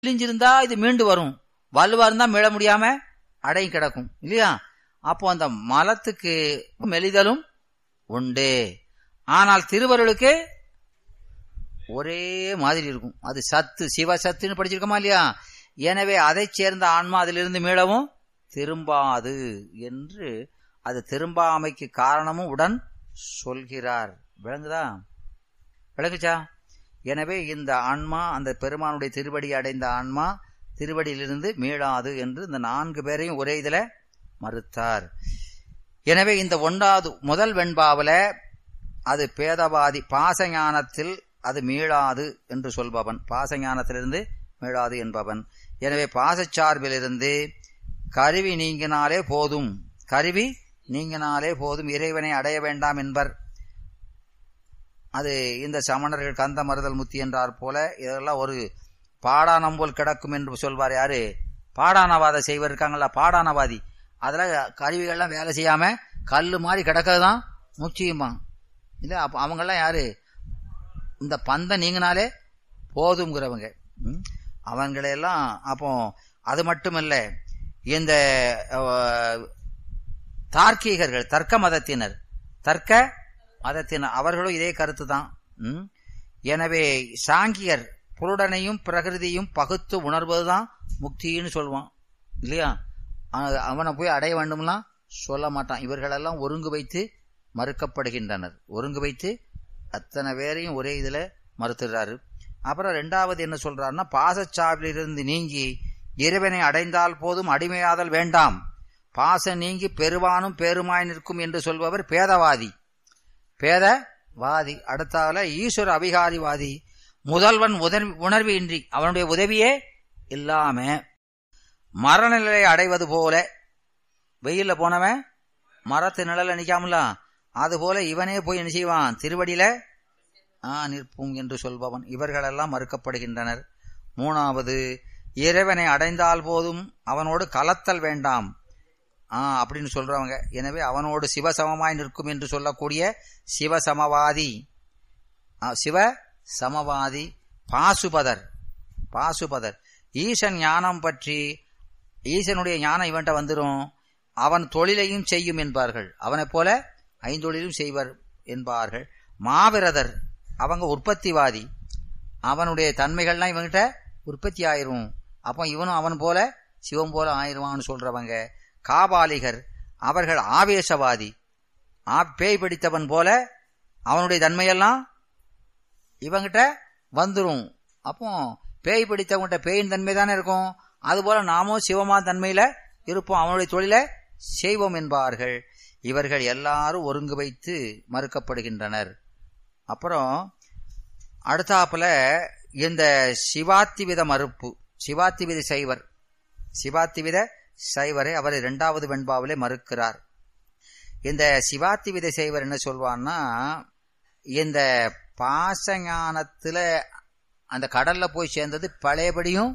கிழிஞ்சிருந்தா இது மீண்டு வரும் வலுவா இருந்தா மீள முடியாம அடங்கி கிடக்கும் இல்லையா அப்போ அந்த மலத்துக்கு மெலிதலும் உண்டு ஆனால் திருவருளுக்கு ஒரே மாதிரி இருக்கும் அது சத்து சிவ சத்துன்னு படிச்சிருக்கோமா இல்லையா எனவே அதை சேர்ந்த ஆன்மா அதிலிருந்து மீளவும் திரும்பாது என்று அது திரும்பாமைக்கு காரணமும் உடன் சொல்கிறார் விளங்குதா விளங்குச்சா எனவே இந்த ஆன்மா அந்த பெருமானுடைய திருவடி அடைந்த ஆன்மா திருவடியிலிருந்து மீளாது என்று இந்த நான்கு பேரையும் ஒரே இதுல மறுத்தார் எனவே இந்த ஒன்றாவது முதல் வெண்பாவில அது பேதவாதி பாசஞானத்தில் அது மீளாது என்று சொல்பவன் பாசஞானத்திலிருந்து மீளாது என்பவன் எனவே பாசச்சார்பிலிருந்து கருவி நீங்கினாலே போதும் கருவி நீங்கினாலே போதும் இறைவனை அடைய வேண்டாம் என்பர் அது இந்த சமணர்கள் கந்த மறுதல் முத்தி என்றார் போல இதெல்லாம் ஒரு பாடானம் போல் கிடக்கும் என்று சொல்வார் யாரு பாடானவாத செய்வர் இருக்காங்களா பாடானவாதி அதுல கருவிகள்லாம் வேலை செய்யாம கல்லு மாதிரி கிடக்கிறது தான் முக்கியமா இல்ல அப்ப அவங்கெல்லாம் யாரு இந்த பந்தை நீங்கினாலே போதுங்கிறவங்க ம்? அவங்களையெல்லாம் அப்போ அது மட்டுமல்ல இந்த அஹ், தார்க்கீகர்கள் தர்க்க மதத்தினர் தர்க்க மதத்தினர் அவர்களும் இதே கருத்து தான் ம்? எனவே சாங்கியர் புருடனையும் பிரகிருதியும் பகுத்து உணர்வதுதான் முக்தின்னு சொல்லுவான் இல்லையா அ- அவனை போய் அடைய வேண்டும்லாம் சொல்ல மாட்டான் இவர்களெல்லாம் ஒருங்கு வைத்து மறுக்கப்படுகின்றனர் ஒருங்கு வைத்து அத்தனை பேரையும் ஒரே இதுல மறுத்துடுறாரு அப்புறம் ரெண்டாவது என்ன சொல்றாருன்னா பாசச்சாவிலிருந்து நீங்கி இறைவனை அடைந்தால் போதும் அடிமையாதல் வேண்டாம் பாச நீங்கி பெருவானும் பெருமாய் நிற்கும் என்று சொல்பவர் பேதவாதி பேதவாதி அடுத்தால ஈஸ்வர அபிகாரிவாதி முதல்வன் உதவி உணர்வு இன்றி அவனுடைய உதவியே இல்லாம மரணநிலை அடைவது போல வெயில்ல போனவன் மரத்து நிழல்ல நிக்காமல அது போல இவனே போய் என்ன செய்வான் திருவடியில ஆ நிற்பும் என்று சொல்பவன் இவர்களெல்லாம் மறுக்கப்படுகின்றனர் மூணாவது இறைவனை அடைந்தால் போதும் அவனோடு கலத்தல் வேண்டாம் ஆ அப்படின்னு சொல்றவங்க எனவே அவனோடு சிவசமமாய் நிற்கும் என்று சொல்லக்கூடிய சிவசமவாதி ஆ, சிவ சமவாதி பாசுபதர் பாசுபதர் ஈசன் ஞானம் பற்றி ஈசனுடைய ஞானம் இவன்ட்ட வந்துரும் அவன் தொழிலையும் செய்யும் என்பார்கள் அவனைப் போல ஐந்தொழிலும் செய்வர் என்பார்கள் மாவிரதர் அவங்க உற்பத்திவாதி அவனுடைய தன்மைகள்லாம் இவன்கிட்ட உற்பத்தி ஆயிரும் அப்போ இவனும் அவன் போல சிவம் போல ஆயிருவான்னு சொல்றவங்க காபாலிகர் அவர்கள் ஆவேசவாதி ஆ பேய் பிடித்தவன் போல அவனுடைய தன்மையெல்லாம் இவங்கிட்ட வந்துரும் அப்போ பேய் பிடித்தவங்கிட்ட பேயின் தன்மை தானே இருக்கும் அதுபோல நாமும் சிவமா தன்மையில இருப்போம் அவனுடைய தொழிலை செய்வோம் என்பார்கள் இவர்கள் எல்லாரும் ஒருங்கு வைத்து மறுக்கப்படுகின்றனர் அப்புறம் அடுத்தாப்புல இந்த சிவாத்திவித மறுப்பு சிவாத்திவித சைவர் சிவாத்திவித சைவரை அவர் இரண்டாவது வெண்பாவிலே மறுக்கிறார் இந்த சிவாத்திவித சைவர் என்ன சொல்வான்னா இந்த பாசஞானத்துல அந்த கடல்ல போய் சேர்ந்தது பழையபடியும்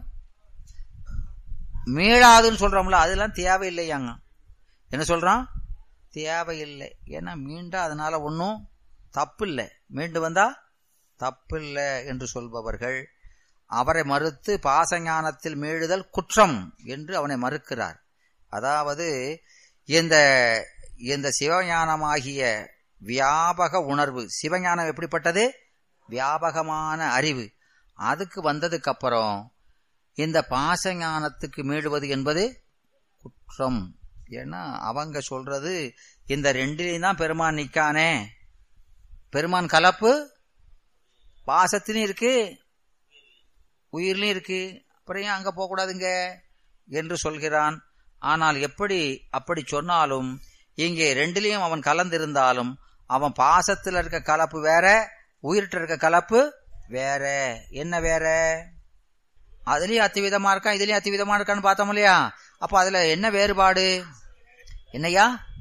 மீளாதுன்னு சொல்றோம்ல அதெல்லாம் தேவையில்லையாங்க என்ன சொல்றான் தேவையில்லை ஏன்னா மீண்டா அதனால ஒன்றும் தப்பு இல்லை மீண்டு வந்தா தப்பில்லை என்று சொல்பவர்கள் அவரை மறுத்து பாசஞானத்தில் மீழுதல் குற்றம் என்று அவனை மறுக்கிறார் அதாவது இந்த இந்த சிவஞானமாகிய வியாபக உணர்வு சிவஞானம் எப்படிப்பட்டது வியாபகமான அறிவு அதுக்கு வந்ததுக்கு அப்புறம் இந்த பாசஞானத்துக்கு மீளுவது என்பது குற்றம் ஏன்னா அவங்க சொல்றது இந்த ரெண்டிலையும் தான் பெருமான் நிக்கானே பெருமான் கலப்பு பாசத்திலையும் இருக்கு உயிர்லையும் இருக்கு அப்புறம் ஏன் அங்க போகக்கூடாதுங்க என்று சொல்கிறான் ஆனால் எப்படி அப்படி சொன்னாலும் இங்கே ரெண்டிலையும் அவன் கலந்திருந்தாலும் அவன் பாசத்தில் இருக்க கலப்பு வேற உயிர்கிட்ட இருக்க கலப்பு வேற என்ன வேற அதுலயும் அத்திவிதமா இருக்கான் இதுலயும் அத்திவிதமா இருக்கான்னு பார்த்தோம் இல்லையா அப்ப அதுல என்ன வேறுபாடு என்னையா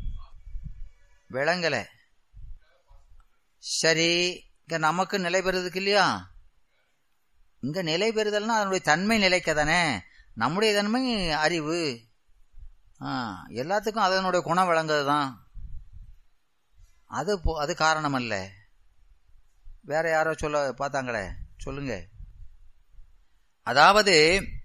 விளங்கல சரி இங்க நமக்கு நிலை பெறுறதுக்கு இல்லையா இங்க நிலை பெறுதல்னா அதனுடைய தன்மை நிலைக்க தானே நம்முடைய தன்மை அறிவு ஆ, எல்லாத்துக்கும் அதனுடைய குணம் விளங்குறது தான் அது போ- அது காரணம் அல்ல வேற யாரோ சொல்ல பார்த்தாங்களே சொல்லுங்க அதாவது